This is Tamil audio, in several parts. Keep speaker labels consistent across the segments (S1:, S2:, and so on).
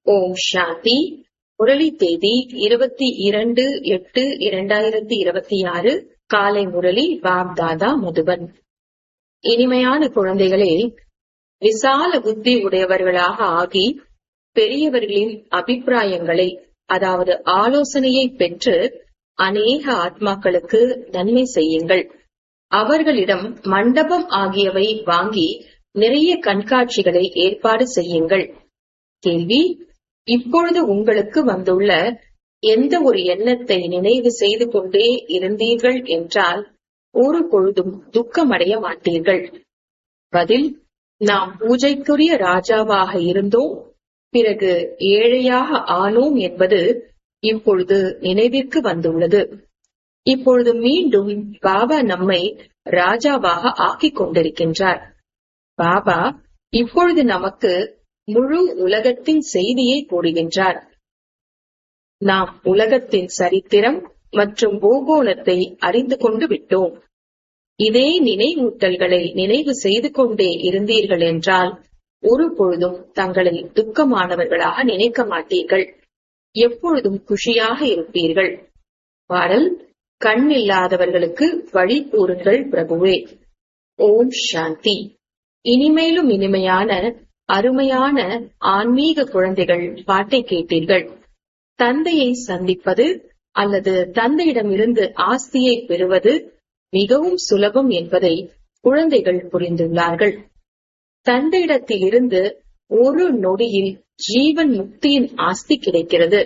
S1: ஓம் சாந்தி முரளி தேதி இருபத்தி இரண்டு எட்டு இரண்டாயிரத்தி இருபத்தி ஆறு காலை முரளி பாப்தாதா மதுபன் இனிமையான குழந்தைகளே விசால புத்தி உடையவர்களாக ஆகி பெரியவர்களின் அபிப்பிராயங்களை அதாவது ஆலோசனையை பெற்று அநேக ஆத்மாக்களுக்கு நன்மை செய்யுங்கள் அவர்களிடம் மண்டபம் ஆகியவை வாங்கி நிறைய கண்காட்சிகளை ஏற்பாடு செய்யுங்கள் கேள்வி இப்பொழுது உங்களுக்கு வந்துள்ள எந்த ஒரு எண்ணத்தை நினைவு செய்து கொண்டே இருந்தீர்கள் என்றால் ஒரு பொழுதும் துக்கமடைய மாட்டீர்கள் பதில் நாம் பூஜைக்குரிய ராஜாவாக இருந்தோம் பிறகு ஏழையாக ஆனோம் என்பது இப்பொழுது நினைவிற்கு வந்துள்ளது இப்பொழுது மீண்டும் பாபா நம்மை ராஜாவாக ஆக்கிக் கொண்டிருக்கின்றார் பாபா இப்பொழுது நமக்கு முழு உலகத்தின் செய்தியை கூறுகின்றார் நாம் உலகத்தின் சரித்திரம் மற்றும் பூகோளத்தை அறிந்து கொண்டு விட்டோம் இதே நினைவூட்டல்களை நினைவு செய்து கொண்டே இருந்தீர்கள் என்றால் ஒரு பொழுதும் தங்களை துக்கமானவர்களாக நினைக்க மாட்டீர்கள் எப்பொழுதும் குஷியாக இருப்பீர்கள் பாடல் கண் இல்லாதவர்களுக்கு வழி கூறுங்கள் பிரபுவே ஓம் சாந்தி இனிமேலும் இனிமையான அருமையான ஆன்மீக குழந்தைகள் பாட்டை கேட்டீர்கள் தந்தையை சந்திப்பது அல்லது தந்தையிடமிருந்து ஆஸ்தியை பெறுவது மிகவும் சுலபம் என்பதை குழந்தைகள் புரிந்துள்ளார்கள் தந்தையிடத்தில் இருந்து ஒரு நொடியில் ஜீவன் முக்தியின் ஆஸ்தி கிடைக்கிறது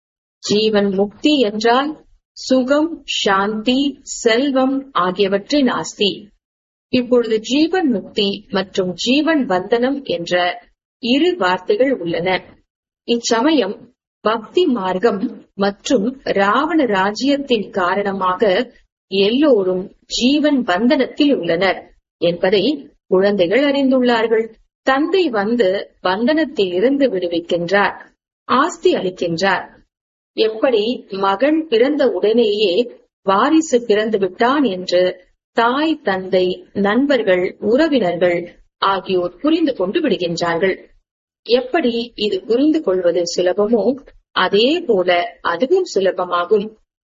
S1: ஜீவன் முக்தி என்றால் சுகம் சாந்தி செல்வம் ஆகியவற்றின் ஆஸ்தி இப்பொழுது ஜீவன் முக்தி மற்றும் ஜீவன் வந்தனம் என்ற இரு வார்த்தைகள் உள்ளன இச்சமயம் பக்தி மார்க்கம் மற்றும் ராவண ராஜ்யத்தின் காரணமாக எல்லோரும் ஜீவன் பந்தனத்தில் உள்ளனர் என்பதை குழந்தைகள் அறிந்துள்ளார்கள் தந்தை வந்து பந்தனத்தில் இருந்து விடுவிக்கின்றார் ஆஸ்தி அளிக்கின்றார் எப்படி மகன் பிறந்த உடனேயே வாரிசு பிறந்து விட்டான் என்று தாய் தந்தை நண்பர்கள் உறவினர்கள் ஆகியோர் புரிந்து கொண்டு விடுகின்றார்கள் எப்படி இது புரிந்து கொள்வது சுலபமோ அதே போல அதுவும் சுலபமாகும்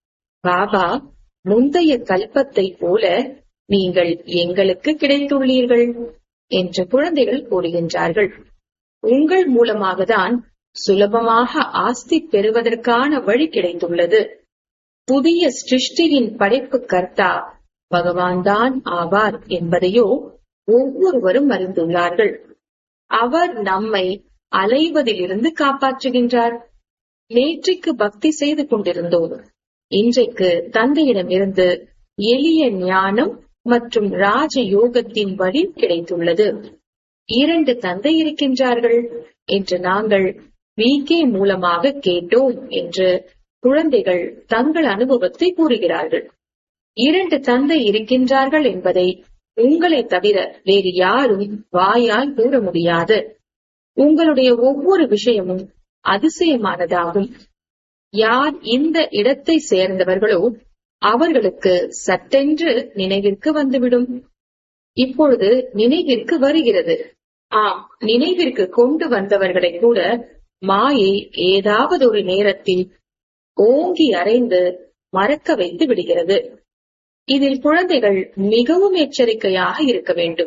S1: பாபா முந்தைய கல்பத்தை போல நீங்கள் எங்களுக்கு கிடைத்துள்ளீர்கள் என்று குழந்தைகள் கூறுகின்றார்கள் உங்கள் மூலமாக தான் சுலபமாக ஆஸ்தி பெறுவதற்கான வழி கிடைத்துள்ளது புதிய சிருஷ்டியின் படைப்பு கர்த்தா பகவான் தான் ஆவார் என்பதையோ ஒவ்வொருவரும் அறிந்துள்ளார்கள் அவர் நம்மை அலைவதிலிருந்து காப்பாற்றுகின்றார் நேற்றைக்கு பக்தி செய்து கொண்டிருந்தோம் இன்றைக்கு தந்தையிடமிருந்து எளிய ஞானம் மற்றும் ராஜ யோகத்தின் வழி கிடைத்துள்ளது இரண்டு தந்தை இருக்கின்றார்கள் என்று நாங்கள் விகே மூலமாக கேட்டோம் என்று குழந்தைகள் தங்கள் அனுபவத்தை கூறுகிறார்கள் இரண்டு தந்தை இருக்கின்றார்கள் என்பதை உங்களை தவிர வேறு யாரும் வாயால் கூற முடியாது உங்களுடைய ஒவ்வொரு விஷயமும் அதிசயமானதாகும் யார் இந்த இடத்தை சேர்ந்தவர்களோ அவர்களுக்கு சட்டென்று நினைவிற்கு வந்துவிடும் இப்பொழுது நினைவிற்கு வருகிறது ஆம் நினைவிற்கு கொண்டு வந்தவர்களை கூட மாயை ஏதாவது ஒரு நேரத்தில் ஓங்கி அறைந்து மறக்க வைத்து விடுகிறது இதில் குழந்தைகள் மிகவும் எச்சரிக்கையாக இருக்க வேண்டும்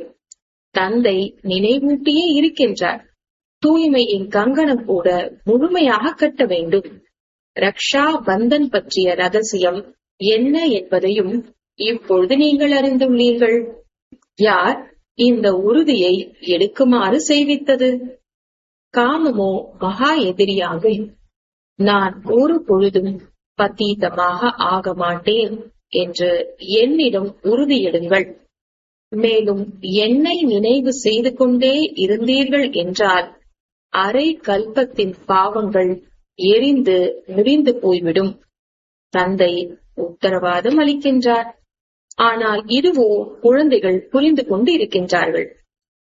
S1: தந்தை நினைவூட்டியே இருக்கின்றார் தூய்மையின் கங்கணம் கூட முழுமையாக கட்ட வேண்டும் ரக்ஷா பந்தன் பற்றிய ரகசியம் என்ன என்பதையும் இப்பொழுது நீங்கள் அறிந்துள்ளீர்கள் யார் இந்த உறுதியை எடுக்குமாறு செய்வித்தது காமமோ மகா எதிரியாகும் நான் ஒரு பொழுதும் பத்தீதமாக ஆக மாட்டேன் என்று என்னிடம் உறுதியிடுங்கள் மேலும் என்னை நினைவு செய்து கொண்டே இருந்தீர்கள் என்றால் அரை கல்பத்தின் பாவங்கள் எரிந்து முடிந்து போய்விடும் தந்தை உத்தரவாதம் அளிக்கின்றார் ஆனால் இதுவோ குழந்தைகள் புரிந்து கொண்டு இருக்கின்றார்கள்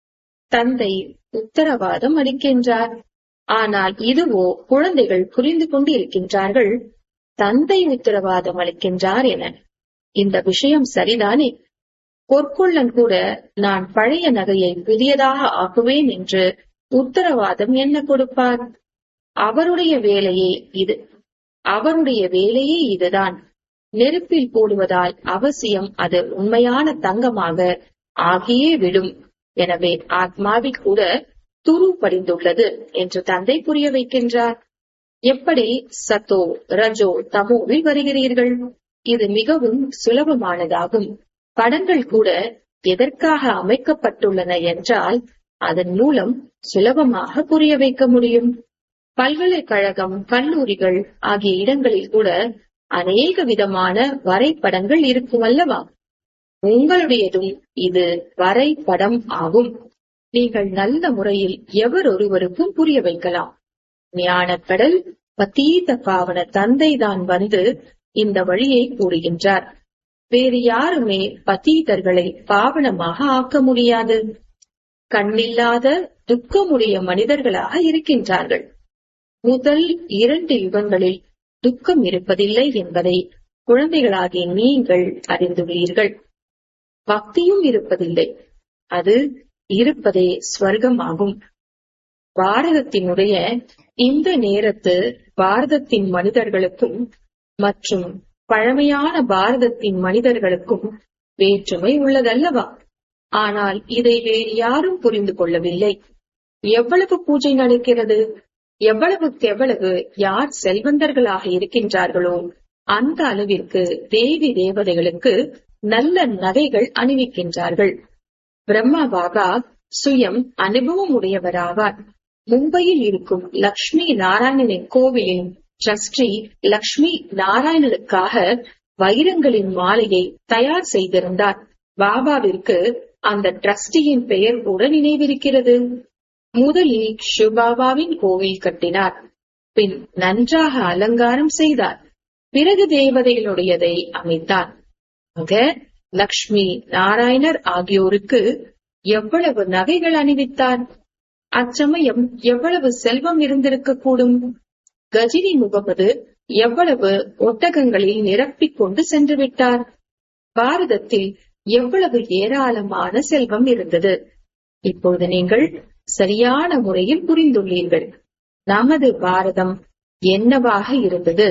S1: தந்தை உத்தரவாதம் அளிக்கின்றார் ஆனால் இதுவோ குழந்தைகள் புரிந்து கொண்டு இருக்கின்றார்கள் தந்தை உத்தரவாதம் அளிக்கின்றார் என இந்த விஷயம் சரிதானே பொற்கொள்ளன் கூட நான் பழைய நகையை புதியதாக ஆக்குவேன் என்று உத்தரவாதம் என்ன கொடுப்பார் அவருடைய வேலையே இது அவருடைய வேலையே இதுதான் நெருப்பில் போடுவதால் அவசியம் அது உண்மையான தங்கமாக ஆகியே விடும் எனவே ஆத்மாவில் கூட துரு படிந்துள்ளது என்று தந்தை புரிய வைக்கின்றார் எப்படி சத்தோ ரஜோ தமோவில் வருகிறீர்கள் இது மிகவும் சுலபமானதாகும் படங்கள் கூட எதற்காக அமைக்கப்பட்டுள்ளன என்றால் அதன் மூலம் சுலபமாக புரிய வைக்க முடியும் பல்கலைக்கழகம் கல்லூரிகள் ஆகிய இடங்களில் கூட அநேக விதமான வரைபடங்கள் இருக்கும் அல்லவா உங்களுடையதும் இது வரைபடம் ஆகும் நீங்கள் நல்ல முறையில் எவரொருவருக்கும் புரிய வைக்கலாம் ஞானக்கடல் பத்தீத பாவன தந்தை தான் வந்து இந்த வழியை கூறுகின்றார் வேறு யாருமே பத்தீதர்களை பாவனமாக ஆக்க முடியாது கண்ணில்லாத துக்கமுடைய மனிதர்களாக இருக்கின்றார்கள் முதல் இரண்டு யுகங்களில் துக்கம் இருப்பதில்லை என்பதை குழந்தைகளாகிய நீங்கள் அறிந்துள்ளீர்கள் பக்தியும் இருப்பதில்லை அது இருப்பதே ஸ்வர்க்கமாகும் பாரதத்தினுடைய இந்த நேரத்து பாரதத்தின் மனிதர்களுக்கும் மற்றும் பழமையான பாரதத்தின் மனிதர்களுக்கும் வேற்றுமை உள்ளதல்லவா ஆனால் இதை வேறு யாரும் புரிந்து கொள்ளவில்லை எவ்வளவு பூஜை நடக்கிறது எவ்வளவுக்கு எவ்வளவு யார் செல்வந்தர்களாக இருக்கின்றார்களோ அந்த அளவிற்கு தேவி தேவதைகளுக்கு நல்ல நகைகள் அணிவிக்கின்றார்கள் பிரம்மா பாபா சுயம் அனுபவம் உடையவராவார் மும்பையில் இருக்கும் லக்ஷ்மி நாராயணனின் கோவிலின் ட்ரஸ்டி லக்ஷ்மி நாராயணனுக்காக வைரங்களின் மாலையை தயார் செய்திருந்தார் பாபாவிற்கு அந்த ட்ரஸ்டியின் பெயர் கூட நினைவிருக்கிறது முதலில் ஷுபாபாவின் கோவில் கட்டினார் பின் நன்றாக அலங்காரம் செய்தார் பிறகு தேவதைகளுடையதை அமைத்தார் ஆக லக்ஷ்மி நாராயணர் ஆகியோருக்கு எவ்வளவு நகைகள் அணிவித்தார் அச்சமயம் எவ்வளவு செல்வம் இருந்திருக்க கூடும் கஜினி முகமது எவ்வளவு ஒட்டகங்களில் நிரப்பிக் கொண்டு சென்று விட்டார் பாரதத்தில் எவ்வளவு ஏராளமான செல்வம் இருந்தது இப்பொழுது நீங்கள் சரியான முறையில் புரிந்துள்ளீர்கள் நமது பாரதம் என்னவாக இருந்தது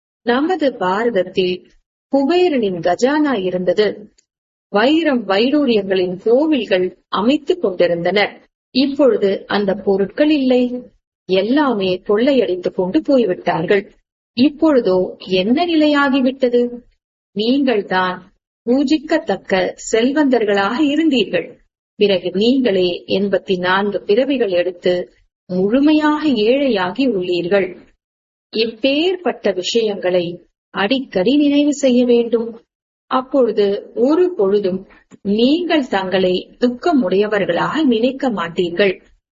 S1: நமது பாரதத்தில் குபேரனின் கஜானா இருந்தது வைரம் வைடூரியங்களின் கோவில்கள் அமைத்துக் கொண்டிருந்தனர் இப்பொழுது அந்த பொருட்கள் இல்லை எல்லாமே கொள்ளையடித்துக் கொண்டு போய்விட்டார்கள் இப்பொழுதோ என்ன நிலையாகிவிட்டது நீங்கள் தான் பூஜிக்கத்தக்க செல்வந்தர்களாக இருந்தீர்கள் பிறகு நீங்களே எண்பத்தி நான்கு பிறவிகள் எடுத்து முழுமையாக ஏழையாகி உள்ளீர்கள் இப்பேற்பட்ட விஷயங்களை அடிக்கடி நினைவு செய்ய வேண்டும் அப்பொழுது ஒரு பொழுதும் நீங்கள் தங்களை துக்கமுடையவர்களாக நினைக்க மாட்டீர்கள்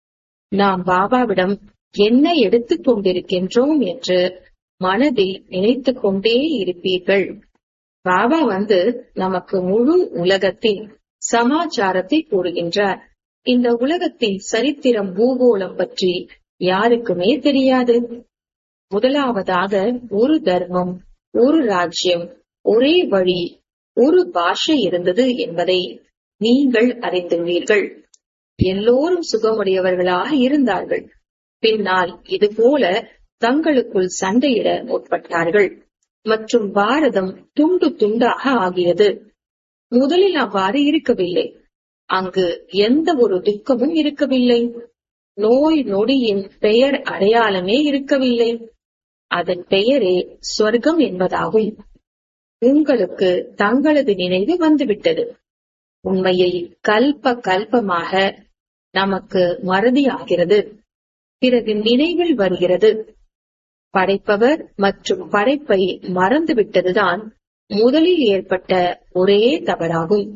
S1: நாம் பாபாவிடம் என்ன எடுத்துக் கொண்டிருக்கின்றோம் என்று மனதில் நினைத்துக் கொண்டே இருப்பீர்கள் பாபா வந்து நமக்கு முழு உலகத்தின் சமாச்சாரத்தை கூறுகின்றார் இந்த உலகத்தின் சரித்திரம் பூகோளம் பற்றி யாருக்குமே தெரியாது முதலாவதாக ஒரு தர்மம் ஒரு ராஜ்யம் ஒரே வழி ஒரு பாஷை இருந்தது என்பதை நீங்கள் அறிந்துள்ளீர்கள் எல்லோரும் சுகமுடையவர்களாக இருந்தார்கள் பின்னால் இதுபோல தங்களுக்குள் சண்டையிட முற்பட்டார்கள் மற்றும் பாரதம் துண்டு துண்டாக ஆகியது முதலில் அவ்வாறு இருக்கவில்லை அங்கு எந்த ஒரு துக்கமும் இருக்கவில்லை நோய் நொடியின் பெயர் அடையாளமே இருக்கவில்லை அதன் பெயரே சொர்க்கம் என்பதாகும் உங்களுக்கு தங்களது நினைவு வந்துவிட்டது உண்மையில் கல்ப கல்பமாக நமக்கு மறதியாகிறது பிறகு நினைவில் வருகிறது படைப்பவர் மற்றும் படைப்பை மறந்துவிட்டதுதான் முதலில் ஏற்பட்ட ஒரே தவறாகும்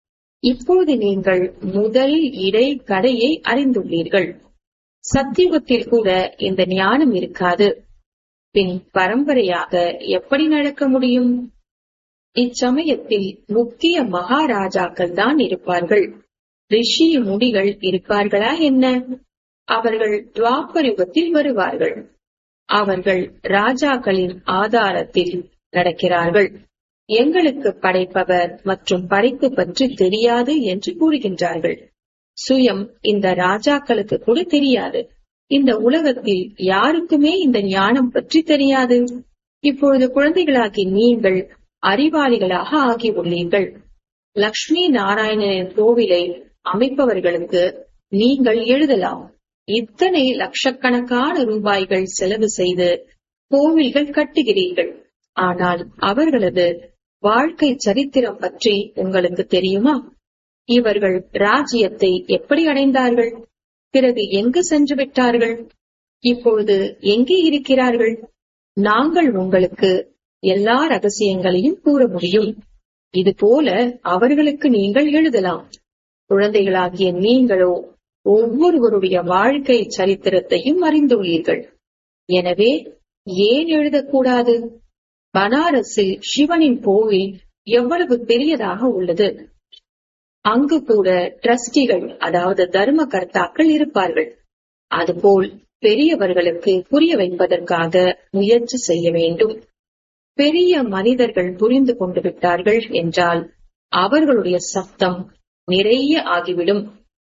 S1: இப்போது நீங்கள் முதல் இடை கடையை அறிந்துள்ளீர்கள் சத்தியுகத்தில் கூட இந்த ஞானம் இருக்காது பின் பரம்பரையாக எப்படி நடக்க முடியும் இச்சமயத்தில் முக்கிய மகாராஜாக்கள் தான் இருப்பார்கள் ரிஷி முடிகள் இருப்பார்களா என்ன அவர்கள் துவாபர் யுகத்தில் வருவார்கள் அவர்கள் ராஜாக்களின் ஆதாரத்தில் நடக்கிறார்கள் எங்களுக்கு படைப்பவர் மற்றும் படைப்பு பற்றி தெரியாது என்று கூறுகின்றார்கள் சுயம் இந்த ராஜாக்களுக்கு கூட தெரியாது இந்த உலகத்தில் யாருக்குமே இந்த ஞானம் பற்றி தெரியாது இப்பொழுது குழந்தைகளாகி நீங்கள் அறிவாளிகளாக ஆகி உள்ளீர்கள் லக்ஷ்மி நாராயணனின் கோவிலை அமைப்பவர்களுக்கு நீங்கள் எழுதலாம் இத்தனை லட்சக்கணக்கான ரூபாய்கள் செலவு செய்து கோவில்கள் கட்டுகிறீர்கள் ஆனால் அவர்களது வாழ்க்கை சரித்திரம் பற்றி உங்களுக்கு தெரியுமா இவர்கள் ராஜ்யத்தை எப்படி அடைந்தார்கள் பிறகு எங்கு சென்று விட்டார்கள் இப்பொழுது எங்கே இருக்கிறார்கள் நாங்கள் உங்களுக்கு எல்லா ரகசியங்களையும் கூற முடியும் இது போல அவர்களுக்கு நீங்கள் எழுதலாம் குழந்தைகளாகிய நீங்களோ ஒவ்வொருவருடைய வாழ்க்கை சரித்திரத்தையும் அறிந்துள்ளீர்கள் எனவே ஏன் எழுதக்கூடாது பனாரஸில் சிவனின் கோவில் எவ்வளவு பெரியதாக உள்ளது அங்கு கூட டிரஸ்டிகள் அதாவது தர்ம கர்த்தாக்கள் இருப்பார்கள் அதுபோல் பெரியவர்களுக்கு புரிய வைப்பதற்காக முயற்சி செய்ய வேண்டும் பெரிய மனிதர்கள் புரிந்து கொண்டு விட்டார்கள் என்றால் அவர்களுடைய சப்தம் நிறைய ஆகிவிடும்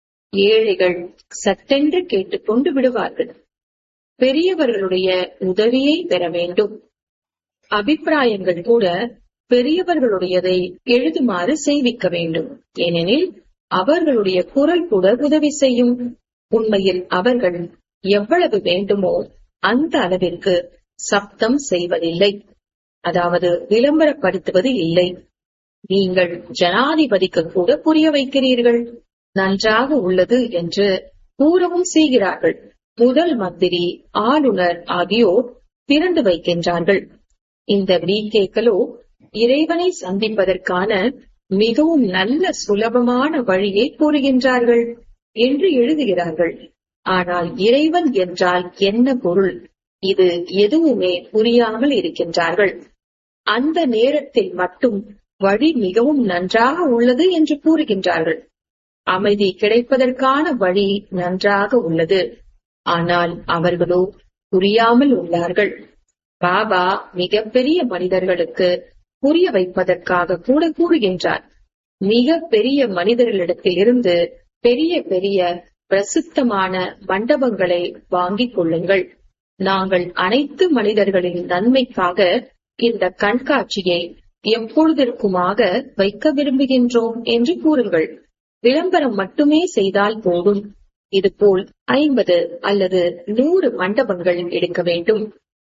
S1: ஏழைகள் சட்டென்று கேட்டுக்கொண்டு விடுவார்கள் பெரியவர்களுடைய உதவியை பெற வேண்டும் அபிப்பிராயங்கள் கூட பெரியவர்களுடையதை எழுதுமாறு செய்விக்க வேண்டும் ஏனெனில் அவர்களுடைய குரல் கூட உதவி செய்யும் உண்மையில் அவர்கள் எவ்வளவு வேண்டுமோ அந்த அளவிற்கு சப்தம் செய்வதில்லை அதாவது விளம்பரப்படுத்துவது இல்லை நீங்கள் ஜனாதிபதிக்கு கூட புரிய வைக்கிறீர்கள் நன்றாக உள்ளது என்று கூறவும் செய்கிறார்கள் முதல் மந்திரி ஆளுநர் ஆகியோர் திரண்டு வைக்கின்றார்கள் இந்த பிகேக்களோ இறைவனை சந்திப்பதற்கான மிகவும் நல்ல சுலபமான வழியை கூறுகின்றார்கள் என்று எழுதுகிறார்கள் ஆனால் இறைவன் என்றால் என்ன பொருள் இது எதுவுமே புரியாமல் இருக்கின்றார்கள் அந்த நேரத்தில் மட்டும் வழி மிகவும் நன்றாக உள்ளது என்று கூறுகின்றார்கள் அமைதி கிடைப்பதற்கான வழி நன்றாக உள்ளது ஆனால் அவர்களோ புரியாமல் உள்ளார்கள் பாபா மிகப்பெரிய மனிதர்களுக்கு புரிய வைப்பதற்காக கூட கூறுகின்றார் மிக பெரிய மனிதர்களிடத்திலிருந்து பெரிய பெரிய பிரசித்தமான மண்டபங்களை வாங்கிக் கொள்ளுங்கள் நாங்கள் அனைத்து மனிதர்களின் நன்மைக்காக இந்த கண்காட்சியை எப்பொழுதற்குமாக வைக்க விரும்புகின்றோம் என்று கூறுங்கள் விளம்பரம் மட்டுமே செய்தால் போதும் இதுபோல் ஐம்பது அல்லது நூறு மண்டபங்கள் எடுக்க வேண்டும்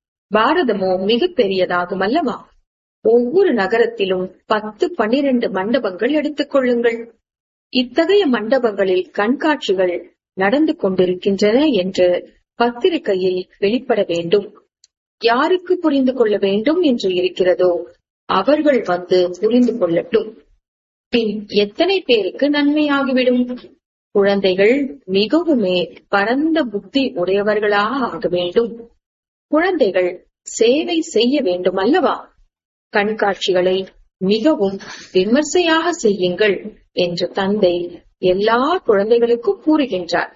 S1: பாரதமோ மிக பெரியதாகும் அல்லவா ஒவ்வொரு நகரத்திலும் பத்து பன்னிரண்டு மண்டபங்கள் எடுத்துக் கொள்ளுங்கள் இத்தகைய மண்டபங்களில் கண்காட்சிகள் நடந்து கொண்டிருக்கின்றன என்று பத்திரிகையில் வெளிப்பட வேண்டும் யாருக்கு புரிந்து கொள்ள வேண்டும் என்று இருக்கிறதோ அவர்கள் வந்து புரிந்து கொள்ளட்டும் பின் எத்தனை பேருக்கு நன்மையாகிவிடும் குழந்தைகள் மிகவுமே பரந்த புத்தி உடையவர்களாக ஆக வேண்டும் குழந்தைகள் சேவை செய்ய வேண்டும் அல்லவா கண்காட்சிகளை மிகவும் விமர்சையாக செய்யுங்கள் என்று தந்தை எல்லா குழந்தைகளுக்கும் கூறுகின்றார்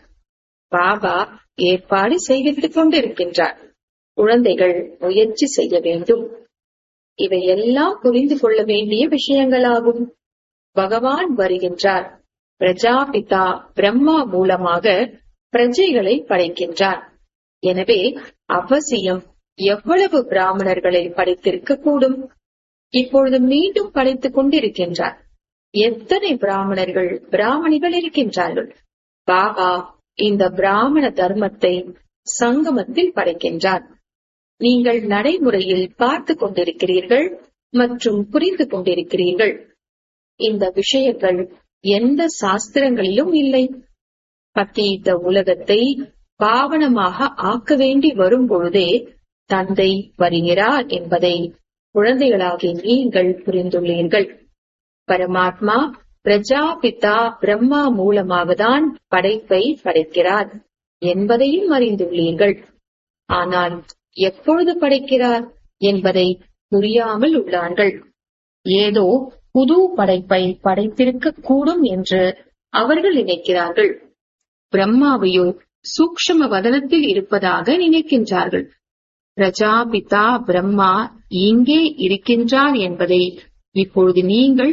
S1: பாபா ஏற்பாடு செய்துவிட்டுக் கொண்டிருக்கின்றார் குழந்தைகள் முயற்சி செய்ய வேண்டும் இவை எல்லாம் புரிந்து கொள்ள வேண்டிய விஷயங்களாகும் பகவான் வருகின்றார் பிரஜாபிதா பிரம்மா மூலமாக பிரஜைகளை படைக்கின்றார் எனவே அவசியம் எவ்வளவு பிராமணர்களை படைத்திருக்க கூடும் இப்பொழுது மீண்டும் படைத்துக் கொண்டிருக்கின்றார் எத்தனை பிராமணர்கள் பிராமணிகள் இருக்கின்றார்கள் பாபா இந்த பிராமண தர்மத்தை சங்கமத்தில் படைக்கின்றார் நீங்கள் நடைமுறையில் பார்த்து கொண்டிருக்கிறீர்கள் மற்றும் புரிந்து கொண்டிருக்கிறீர்கள் இந்த விஷயங்கள் எந்த சாஸ்திரங்களிலும் இல்லை பத்தீத்த உலகத்தை பாவனமாக ஆக்க வேண்டி வரும் பொழுதே தந்தை வருகிறார் என்பதை குழந்தைகளாகி நீங்கள் புரிந்துள்ளீர்கள் பரமாத்மா பிரஜாபிதா பிரம்மா மூலமாகத்தான் படைப்பை படைக்கிறார் என்பதையும் அறிந்துள்ளீர்கள் ஆனால் எப்பொழுது படைக்கிறார் என்பதை புரியாமல் உள்ளார்கள் ஏதோ புது படைப்பை படைத்திருக்க கூடும் என்று அவர்கள் நினைக்கிறார்கள் பிரம்மாவையோ சூக்ஷம வதனத்தில் இருப்பதாக நினைக்கின்றார்கள் பிரஜாபிதா பிரம்மா இங்கே இருக்கின்றார் என்பதை இப்பொழுது நீங்கள்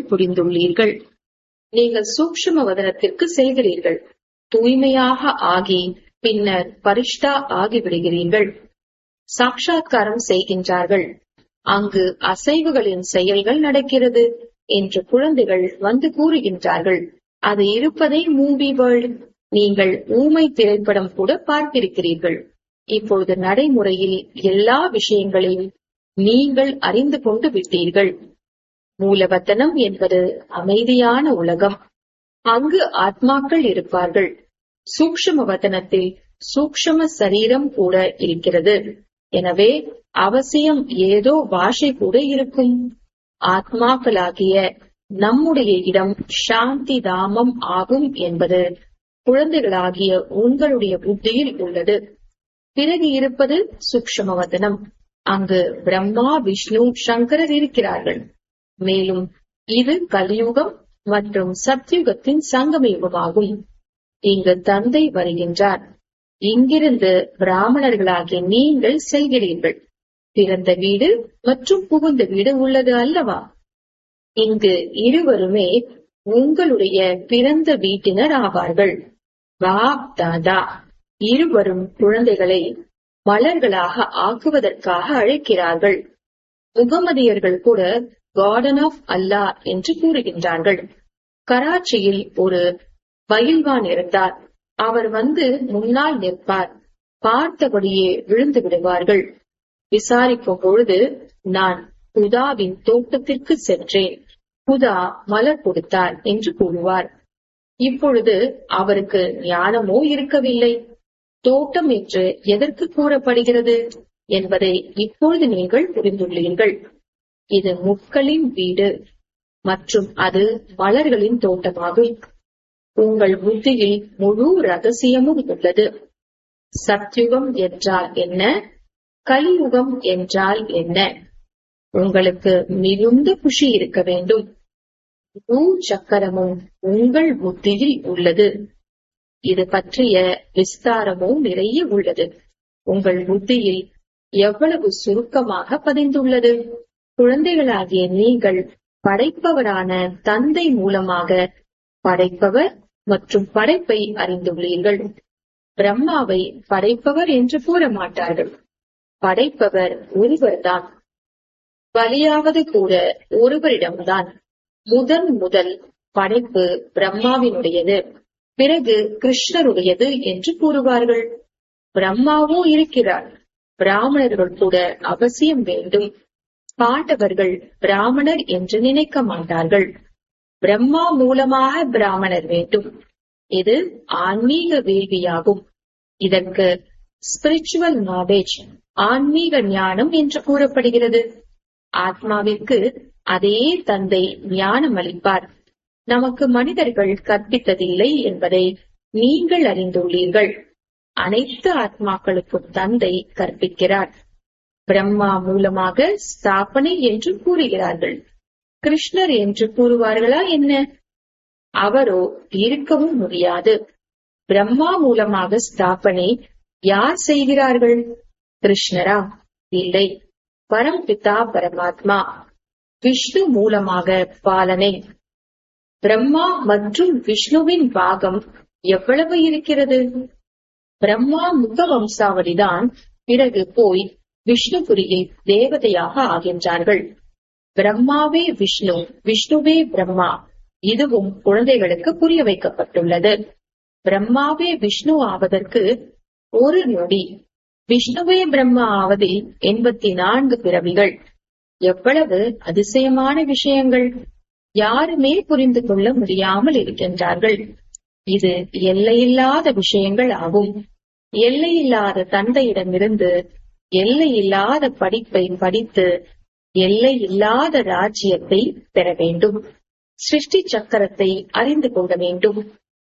S1: புரிந்துள்ளீர்கள் நீங்கள் சூக்ஷ்ம வதனத்திற்கு செல்கிறீர்கள் தூய்மையாக ஆகி பின்னர் பரிஷ்டா ஆகிவிடுகிறீர்கள் சாட்சாத்காரம் செய்கின்றார்கள் அங்கு அசைவுகளின் செயல்கள் நடக்கிறது என்று குழந்தைகள் வந்து கூறுகின்றார்கள் அது இருப்பதே மூவி வேர்ல்ட் நீங்கள் ஊமை திரைப்படம் கூட பார்த்திருக்கிறீர்கள் இப்பொழுது நடைமுறையில் எல்லா விஷயங்களையும் நீங்கள் அறிந்து கொண்டு விட்டீர்கள் மூலவத்தனம் என்பது அமைதியான உலகம் அங்கு ஆத்மாக்கள் இருப்பார்கள் சூக்ஷம வதனத்தில் சூக்ஷம சரீரம் கூட இருக்கிறது எனவே அவசியம் ஏதோ பாஷை கூட இருக்கும் ஆத்மாக்களாகிய நம்முடைய இடம் சாந்தி தாமம் ஆகும் என்பது குழந்தைகளாகிய உங்களுடைய புத்தியில் உள்ளது பிறகு இருப்பது சூக்ஷமவதனம் அங்கு பிரம்மா விஷ்ணு சங்கரர் இருக்கிறார்கள் மேலும் இது கலியுகம் மற்றும் சத்யுகத்தின் சங்கம யுகமாகும் இங்கு தந்தை வருகின்றார் இங்கிருந்து பிராமணர்களாகிய நீங்கள் செல்கிறீர்கள் பிறந்த வீடு மற்றும் புகுந்த வீடு உள்ளது அல்லவா இங்கு இருவருமே உங்களுடைய பிறந்த வீட்டினர் ஆவார்கள் பாப் தாதா இருவரும் குழந்தைகளை மலர்களாக ஆக்குவதற்காக அழைக்கிறார்கள் முகமதியர்கள் கூட கார்டன் ஆஃப் அல்லா என்று கூறுகின்றார்கள் கராச்சியில் ஒரு பயில்வான் இருந்தார் அவர் வந்து முன்னால் நிற்பார் பார்த்தபடியே விழுந்து விடுவார்கள் விசாரிக்கும் பொழுது நான் புதாவின் தோட்டத்திற்கு சென்றேன் புதா மலர் கொடுத்தார் என்று கூறுவார் இப்பொழுது அவருக்கு ஞானமோ இருக்கவில்லை தோட்டம் என்று எதற்கு கூறப்படுகிறது என்பதை இப்பொழுது நீங்கள் புரிந்துள்ளீர்கள் இது முட்களின் வீடு மற்றும் அது மலர்களின் தோட்டமாகும் உங்கள் புத்தியில் முழு ரகசியமும் உள்ளது சத்யுகம் என்றால் என்ன கலியுகம் என்றால் என்ன உங்களுக்கு மிகுந்த குஷி இருக்க வேண்டும் முழு சக்கரமும் உங்கள் புத்தியில் உள்ளது இது பற்றிய விஸ்தாரமும் நிறைய உள்ளது உங்கள் புத்தியில் எவ்வளவு சுருக்கமாக பதிந்துள்ளது குழந்தைகளாகிய நீங்கள் படைப்பவரான தந்தை மூலமாக படைப்பவர் மற்றும் படைப்பை அறிந்துள்ளீர்கள் பிரம்மாவை படைப்பவர் என்று கூற மாட்டார்கள் படைப்பவர் ஒருவர்தான் பலியாவது கூட ஒருவரிடம்தான் முதன் முதல் படைப்பு பிரம்மாவினுடையது பிறகு கிருஷ்ணருடையது என்று கூறுவார்கள் பிரம்மாவோ இருக்கிறார் பிராமணர்கள் கூட அவசியம் வேண்டும் பாண்டவர்கள் பிராமணர் என்று நினைக்க மாட்டார்கள் பிரம்மா மூலமாக பிராமணர் வேண்டும் இது ஆன்மீக வேள்வியாகும் இதற்கு ஸ்பிரிச்சுவல் நாலேஜ் ஆன்மீக ஞானம் என்று கூறப்படுகிறது ஆத்மாவிற்கு அதே தந்தை ஞானம் அளிப்பார் நமக்கு மனிதர்கள் கற்பித்ததில்லை என்பதை நீங்கள் அறிந்துள்ளீர்கள் அனைத்து ஆத்மாக்களுக்கும் தந்தை கற்பிக்கிறார் பிரம்மா மூலமாக ஸ்தாபனை என்று கூறுகிறார்கள் கிருஷ்ணர் என்று கூறுவார்களா என்ன அவரோ இருக்கவும் முடியாது பிரம்மா மூலமாக ஸ்தாபனை யார் செய்கிறார்கள் கிருஷ்ணரா இல்லை பரம்பிதா பரமாத்மா விஷ்ணு மூலமாக பாலனை பிரம்மா மற்றும் விஷ்ணுவின் பாகம் எவ்வளவு இருக்கிறது பிரம்மா முக வம்சாவளிதான் பிறகு போய் விஷ்ணுபுரியில் தேவதையாக ஆகின்றார்கள் பிரம்மாவே விஷ்ணு விஷ்ணுவே பிரம்மா இதுவும் குழந்தைகளுக்கு புரிய வைக்கப்பட்டுள்ளது பிரம்மாவே விஷ்ணு ஆவதற்கு ஒரு நொடி விஷ்ணுவே பிரம்மா ஆவதில் எண்பத்தி நான்கு பிறவிகள் எவ்வளவு அதிசயமான விஷயங்கள் யாருமே புரிந்து கொள்ள முடியாமல் இருக்கின்றார்கள் இது எல்லையில்லாத விஷயங்கள் ஆகும் எல்லையில்லாத தந்தையிடமிருந்து எல்லையில்லாத படிப்பை படித்து எல்லையில்லாத ராஜ்யத்தை பெற வேண்டும் சிருஷ்டி சக்கரத்தை அறிந்து கொள்ள வேண்டும்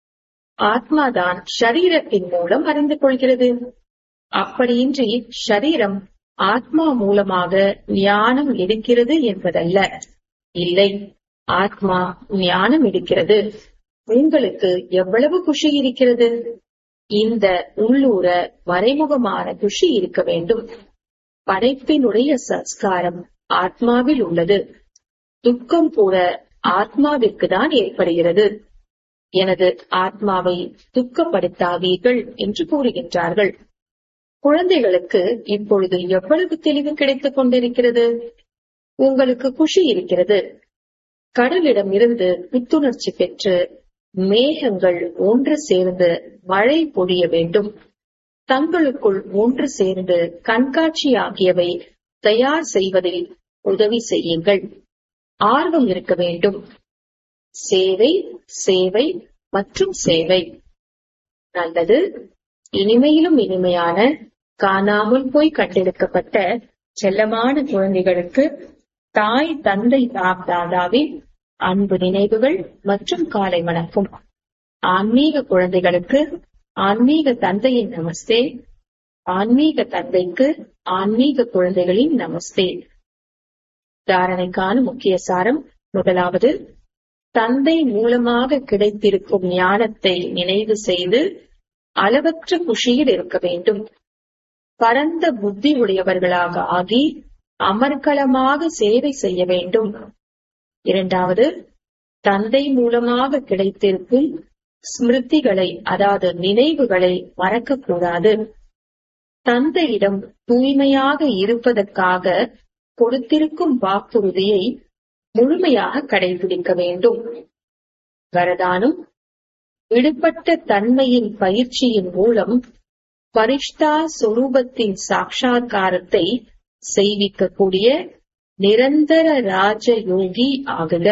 S1: ஆத்மாதான் ஷரீரத்தின் மூலம் அறிந்து கொள்கிறது அப்படியின்றி ஷரீரம் ஆத்மா மூலமாக ஞானம் எடுக்கிறது என்பதல்ல இல்லை ஆத்மா ஞானம் எடுக்கிறது உங்களுக்கு எவ்வளவு குஷி இருக்கிறது இந்த உள்ளூர மறைமுகமான குஷி இருக்க வேண்டும் படைப்பினுடைய சஸ்காரம் ஆத்மாவில் உள்ளது துக்கம் கூட ஆத்மாவிற்கு தான் ஏற்படுகிறது எனது ஆத்மாவை துக்கப்படுத்தாதீர்கள் என்று கூறுகின்றார்கள் குழந்தைகளுக்கு இப்பொழுது எவ்வளவு தெளிவு கிடைத்துக் கொண்டிருக்கிறது உங்களுக்கு குஷி இருக்கிறது கடலிடம் இருந்து புத்துணர்ச்சி பெற்று மேகங்கள் ஒன்று சேர்ந்து மழை பொழிய வேண்டும் தங்களுக்குள் ஒன்று சேர்ந்து கண்காட்சி ஆகியவை தயார் செய்வதில் உதவி செய்யுங்கள் ஆர்வம் இருக்க வேண்டும் சேவை சேவை மற்றும் சேவை நல்லது இனிமையிலும் இனிமையான காணாமல் போய் கண்டெடுக்கப்பட்ட செல்லமான குழந்தைகளுக்கு தாய் தந்தை தாதாவின் அன்பு நினைவுகள் மற்றும் காலை வணக்கம் ஆன்மீக குழந்தைகளுக்கு ஆன்மீக தந்தையின் நமஸ்தே ஆன்மீக தந்தைக்கு ஆன்மீக குழந்தைகளின் நமஸ்தே தாரணைக்கான முக்கிய சாரம் முதலாவது தந்தை மூலமாக கிடைத்திருக்கும் ஞானத்தை நினைவு செய்து அளவற்ற குஷியில் இருக்க வேண்டும் பரந்த புத்தி உடையவர்களாக ஆகி அமர்க்களமாக சேவை செய்ய வேண்டும் இரண்டாவது தந்தை மூலமாக கிடைத்திருக்கும் ஸ்மிருதிகளை அதாவது நினைவுகளை மறக்கக்கூடாது தந்தையிடம் தூய்மையாக இருப்பதற்காக கொடுத்திருக்கும் வாக்குறுதியை முழுமையாக கடைபிடிக்க வேண்டும் வரதானம் விடுபட்ட தன்மையின் பயிற்சியின் மூலம் பரிஷ்டா சொரூபத்தின் சாட்சா்காரத்தை செய்விக்கக்கூடிய நிரந்தர ராஜ யோகி ஆகுக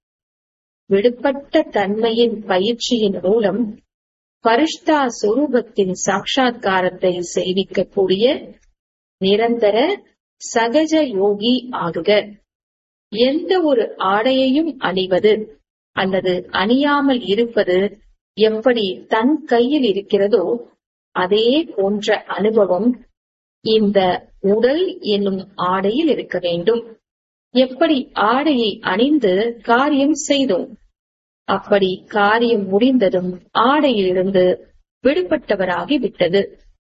S1: விடுபட்ட தன்மையின் பயிற்சியின் மூலம் பரிஷ்டா சொரூபத்தின் சாட்சா்காரத்தை செய்விக்கக்கூடிய நிரந்தர சகஜ யோகி ஆகுக எந்த ஒரு ஆடையையும் அணிவது அல்லது அணியாமல் இருப்பது எப்படி தன் கையில் இருக்கிறதோ அதே போன்ற அனுபவம் இந்த உடல் என்னும் ஆடையில் இருக்க வேண்டும் எப்படி ஆடையை அணிந்து காரியம் செய்தோம் அப்படி காரியம் முடிந்ததும் ஆடையிலிருந்து விடுபட்டவராகி விட்டது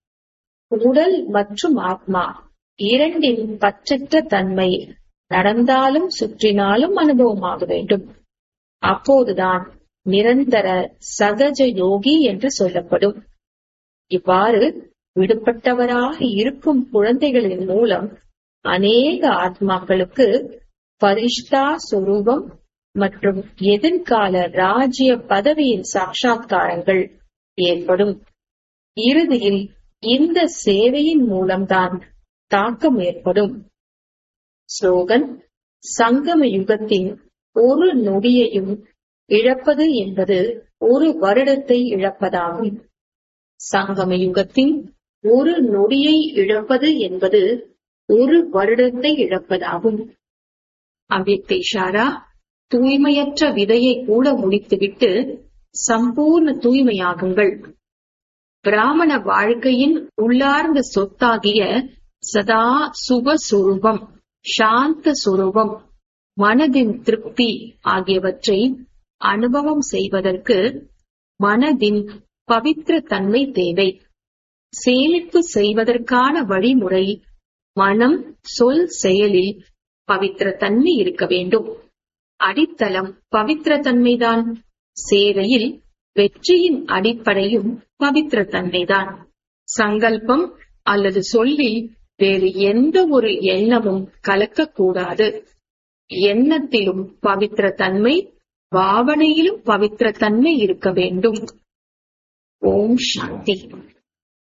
S1: உடல் மற்றும் ஆத்மா இரண்டின் பற்றற்ற தன்மை நடந்தாலும் சுற்றினாலும் அனுபவமாக வேண்டும் அப்போதுதான் நிரந்தர சகஜ யோகி என்று சொல்லப்படும் இவ்வாறு விடுபட்டவராக இருக்கும் குழந்தைகளின் மூலம் அநேக ஆத்மாக்களுக்கு பரிஷ்டா சொரூபம் மற்றும் எதிர்கால ராஜ்ய பதவியின் சாட்சா்காரங்கள் ஏற்படும் இறுதியில் இந்த சேவையின் மூலம்தான் தாக்கம் ஏற்படும் ஸ்லோகன் சங்கம யுகத்தின் ஒரு நொடியையும் இழப்பது என்பது ஒரு வருடத்தை இழப்பதாகும் சங்கம யுகத்தின் ஒரு நொடியை இழப்பது என்பது ஒரு வருடத்தை இழப்பதாகும் அவ்யக்த இஷாரா தூய்மையற்ற விதையை கூட முடித்துவிட்டு சம்பூர்ண தூய்மையாகுங்கள் பிராமண வாழ்க்கையின் உள்ளார்ந்த சொத்தாகிய சதா சுப சுரூபம் சாந்த சுரூபம் மனதின் திருப்தி ஆகியவற்றை அனுபவம் செய்வதற்கு மனதின் பவித்திர தன்மை தேவை சேமிப்பு செய்வதற்கான வழிமுறை மனம் சொல் செயலில் பவித்திர தன்மை இருக்க வேண்டும் அடித்தளம் பவித்திர தன்மைதான் சேவையில் வெற்றியின் அடிப்படையும் பவித்திர தன்மைதான் சங்கல்பம் அல்லது சொல்லில் வேறு எந்த ஒரு எண்ணமும் கலக்கக்கூடாது எண்ணத்திலும் பவித்திர தன்மை பாவனையிலும் பவித்திர தன்மை இருக்க வேண்டும் ஓம் சாந்தி